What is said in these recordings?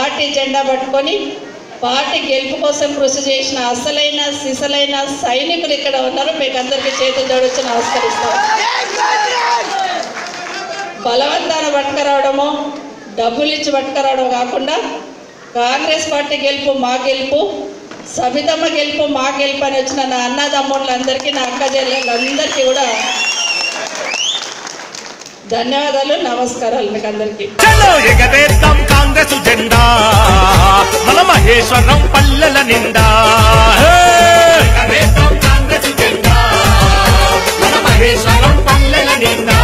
Party జెండా పట్టుకొని party గెలుపు కోసం కృషి చేసిన అసలైన సిసలైన సైనికులు ఇక్కడ ఉన్నారు మీకు అందరికీ చేతులు జోడించి నమస్కరిస్తాం బలవంతాన పట్టుకురావడము డబ్బులు ఇచ్చి పట్టుకురావడం కాకుండా కాంగ్రెస్ పార్టీ గెలుపు మా గెలుపు సబితమ్మ గెలుపు మా గెలుపు అని వచ్చిన నా అన్నదమ్ముళ్ళందరికీ నా అక్క చెల్లెళ్ళందరికీ కూడా ధన్యవాదాలు నమస్కారాలు మీకు అందరికీ చలో ఎగరేద్దాం కాంగ్రెస్ జెండా మన మహేశ్వరం పల్లెల నిండా హే! ఎగరేద్దాం కాంగ్రెస్ జెండా మన మహేశ్వరం పల్లెల నిండా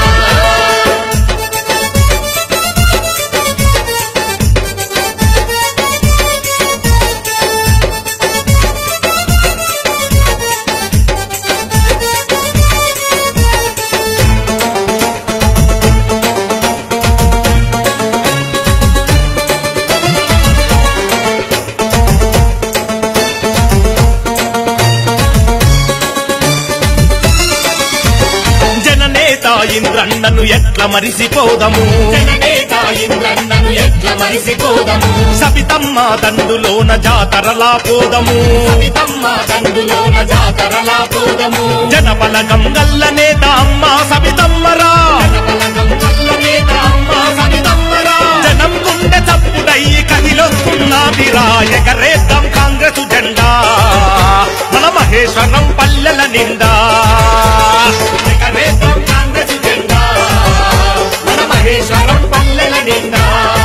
జననేత ఇంద్రన్నను ఎట్ల మరిసిపోదము జననేత ఇంద్రన్నను ఎట్ల మరిసిపోదము సబితమ్మ దండులోన జాతరలా పోదము సవితమ్మ దండులోన జాతరలా పోదము జనబలగం గల్ల నేత అమ్మ సబితమ్మరా జనబలగం వల్ల నేత అమ్మ సవితమ్మరా జనం గుండె తప్పుడయ్యి కదిలొస్తున్నదిరా ఎగరేద్దాం కాంగ్రెస్ జెండా మన మహేశ్వరం పల్లెల నిండా ఎగరేద్దాం కాంగ్రెస్ జెండా మన మహేశ్వరం పల్లెల నిండా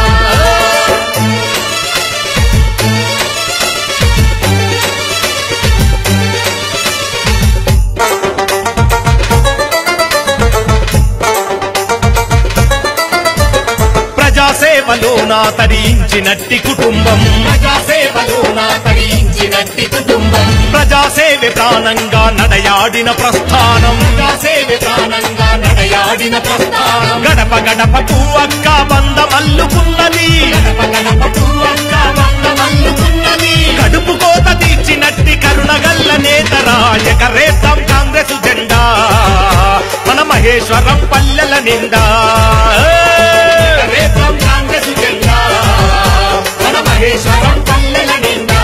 ప్రజాసేవలో నా తరించినట్టి కుటుంబం ప్రజాసేవలో నా తరించినట్టి కుటుంబం ప్రజాసేవే ప్రాణంగా నడయాడిన ప్రస్థానం ప్రజాసేవ ప్రాణంగా నడయాడిన ప్రస్థానం గడప గడపకు అక్క బంధం అల్లుకున్నది గడప గడప పూర్వంగా బంధమల్లుకున్నది కడుపు కోత తీర్చినట్టి కరుణగల్ల నేతరా ఎగరేద్దాం కాంగ్రెస్ జెండా మన మహేశ్వరం పల్లెల నిండా ఎగరేద్దాం కాంగ్రెస్ జెండా మన మహేశ్వరం పల్లెల నిండా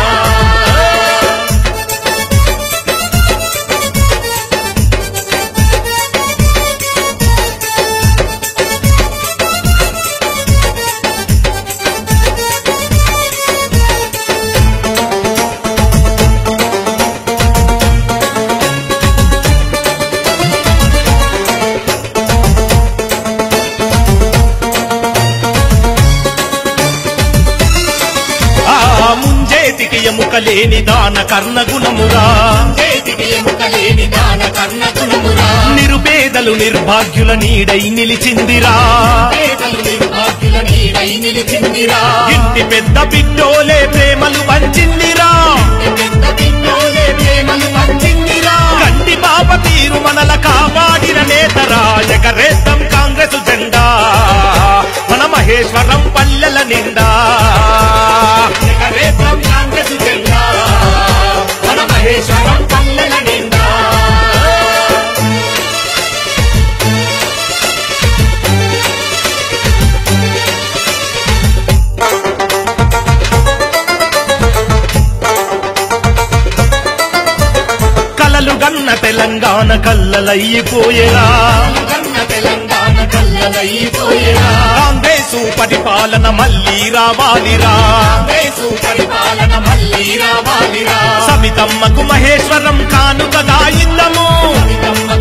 ఆ ముంజేతికి ఎముక లేని దాన కర్ణ గుణమురా చేతికి ఎముక లేని దాన కర్ణ గుణమురా నిరుపేదలు నిర్భాగ్యుల నీడై నిలిచిందిరా పేదలు నిర్భాగ్యుల నీడై నిలిచిందిరా ఇంటి పెద్ద బిడ్డోలే ప్రేమలు పంచిందిరా పెద్ద పిన్నోలే ప్రేమలు పంచిందిరా కంటి పాప తీరు మనల కాపాడిన నేతరా ఎగరేద్దాం కాంగ్రెస్ జెండా మన మహేశ్వరం పల్లెల నిండా ఎగరేద్దాం కాంగ్రెస్ జెండా మన మహేశ్వరం పల్లెల నిండా కలలు గన్న తెలంగాణ కల్లలయ్యిపోయేరా కన్న తెలంగాణ కల్లలైపోయేరా కాంగ్రెసు పరిపాలన మళ్ళీ రావాలిరా దేశు పరిపాలన మళ్ళీ రావాలిరా సమితమ్మకు మహేశ్వరం కానుకగా ఇద్దము సవితమ్మ